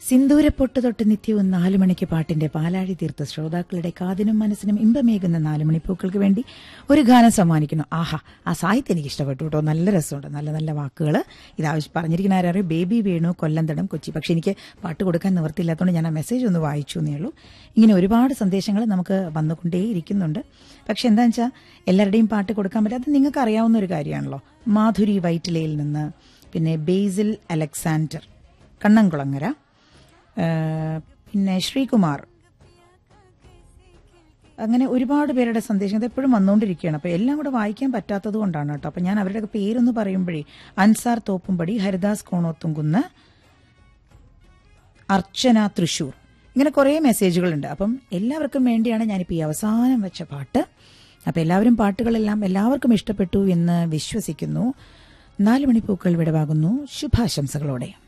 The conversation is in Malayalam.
സിന്ദൂരപ്പൊട്ട് തൊട്ട് നിത്യവും നാലു മണിക്ക് പാട്ടിന്റെ പാലാഴി തീർത്ത ശ്രോതാക്കളുടെ കാതിനും മനസ്സിനും ഇമ്പമേകുന്ന നാലു മണിപ്പൂക്കൾക്ക് വേണ്ടി ഒരു ഗാനം സമ്മാനിക്കുന്നു ആഹാ ആ സാഹിത്യം എനിക്ക് ഇഷ്ടപ്പെട്ടു കേട്ടോ നല്ല രസമുണ്ട് നല്ല നല്ല വാക്കുകൾ ഇത് ആവശ്യം പറഞ്ഞിരിക്കുന്ന ആരാറിയോ ബേബി വേണു കൊല്ലന്തടം കൊച്ചി പക്ഷെ എനിക്ക് പാട്ട് കൊടുക്കാൻ നിവർത്തിയില്ലാത്തതുകൊണ്ട് ഞാൻ ആ മെസ്സേജ് ഒന്ന് വായിച്ചു എന്നേ ഉള്ളൂ ഇങ്ങനെ ഒരുപാട് സന്ദേശങ്ങൾ നമുക്ക് വന്നുകൊണ്ടേയിരിക്കുന്നുണ്ട് പക്ഷെ എന്താണെന്ന് വെച്ചാൽ എല്ലാവരുടെയും പാട്ട് കൊടുക്കാൻ പറ്റാതെ നിങ്ങൾക്ക് അറിയാവുന്ന ഒരു കാര്യമാണല്ലോ മാധുരി വൈറ്റിലയിൽ നിന്ന് പിന്നെ ബേസിൽ അലക്സാണ്ടർ കണ്ണംകുളങ്ങര ആ, പിന്നെ ശ്രീകുമാർ അങ്ങനെ ഒരുപാട് പേരുടെ സന്ദേശം ഇത് എപ്പോഴും വന്നുകൊണ്ടിരിക്കുകയാണ് അപ്പോൾ എല്ലാം കൂടെ വായിക്കാൻ പറ്റാത്തത് കൊണ്ടാണ് കേട്ടോ അപ്പോൾ ഞാൻ അവരുടെ പേരൊന്ന് പറയുമ്പോഴേ അൻസാർ തോപ്പുംപടി ഹരിദാസ് കോണോത്തുംകുന്ന് അർച്ചന തൃശൂർ ഇങ്ങനെ കുറേ മെസ്സേജുകളുണ്ട് അപ്പം എല്ലാവർക്കും വേണ്ടിയാണ് ഞാനിപ്പോൾ ഈ അവസാനം വെച്ച പാട്ട് അപ്പം എല്ലാവരും പാട്ടുകളെല്ലാം എല്ലാവർക്കും ഇഷ്ടപ്പെട്ടു എന്ന് വിശ്വസിക്കുന്നു നാല് മണിപ്പൂക്കൾ വിടവാകുന്നു ശുഭാശംസകളോടെ